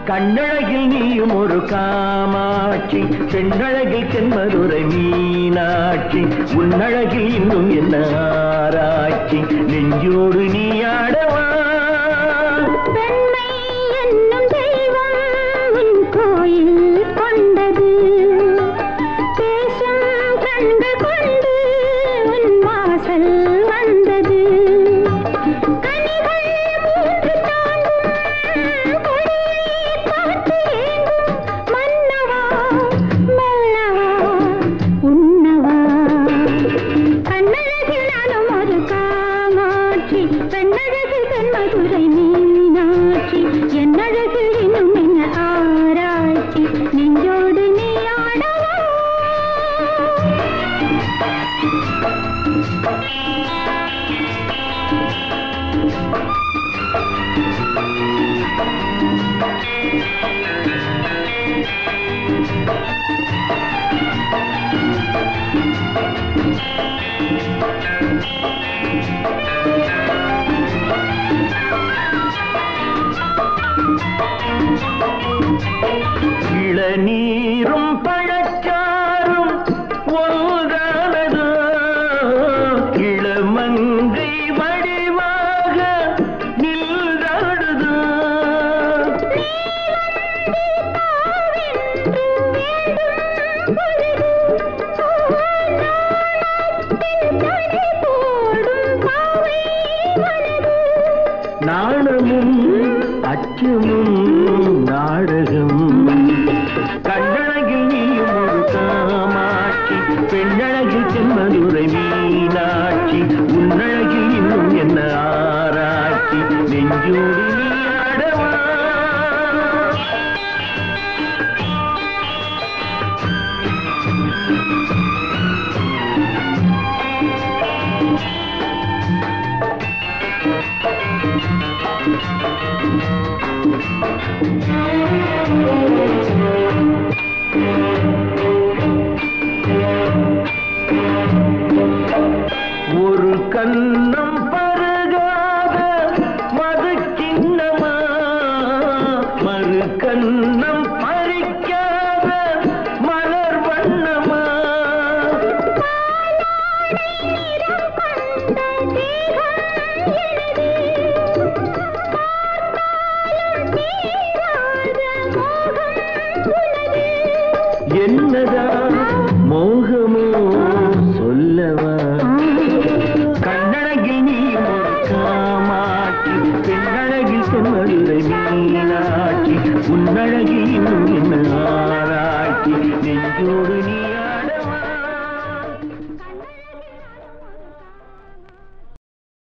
கண்ணழகில் நீயும் ஒரு காமாட்சி பெண்ணழகில் தென்மதுரை மீனாட்சி உன்னழகில் இன்னும் என்ன ஆராய்ச்சி நெஞ்சோடு நீ ஆடவா பெண்மை என்னும் தெய்வம் உன் கோயில் கொண்டது பேசும் கண்கள் கொண்டு உன் வாசல் வந்தது கனிகள் மூன்று தாண்டும் கொடியை பார்த்து ஏங்கும் மன்னவா மெல்லவா உன்னவா கண்ணழகில் நானும் ஒரு காமாட்சி பெண்ணழகு கண்மதுரை மீனாட்சி என்னழகு இன்னும் என்ன ஆராய்ச்சி நெஞ்சோடு நீ ஆடவா இளநீரும் பழச்சாரும் ஒன்றானதோ இளமங்கை வடிவாக நின்றாடுதோ நாணமும் அச்சமும் நாடகம் கண்ணழகில் நீயும் ஒரு காமாட்சி பெண்ணழகில் தென்மதுரை மீனாட்சி உன்னழகில் இன்னும் என்ன ஆராய்ச்சி நெஞ்சோடு நீ ஆடவா ஒரு கண்ணம் பருகாத மது கிண்ணமா மறு கண்ணம் பறிக்காத மலர் வண்ணமா என்னதா மோகமோ சொல்லவா கண்ணழகில் நீ ஒரு காமாட்சி பெண்ணழகில் செம்மதுரை மீனாட்சி உன்னழகில் இன்னும் என்ன ஆராய்ச்சி நெஞ்சோடு நீ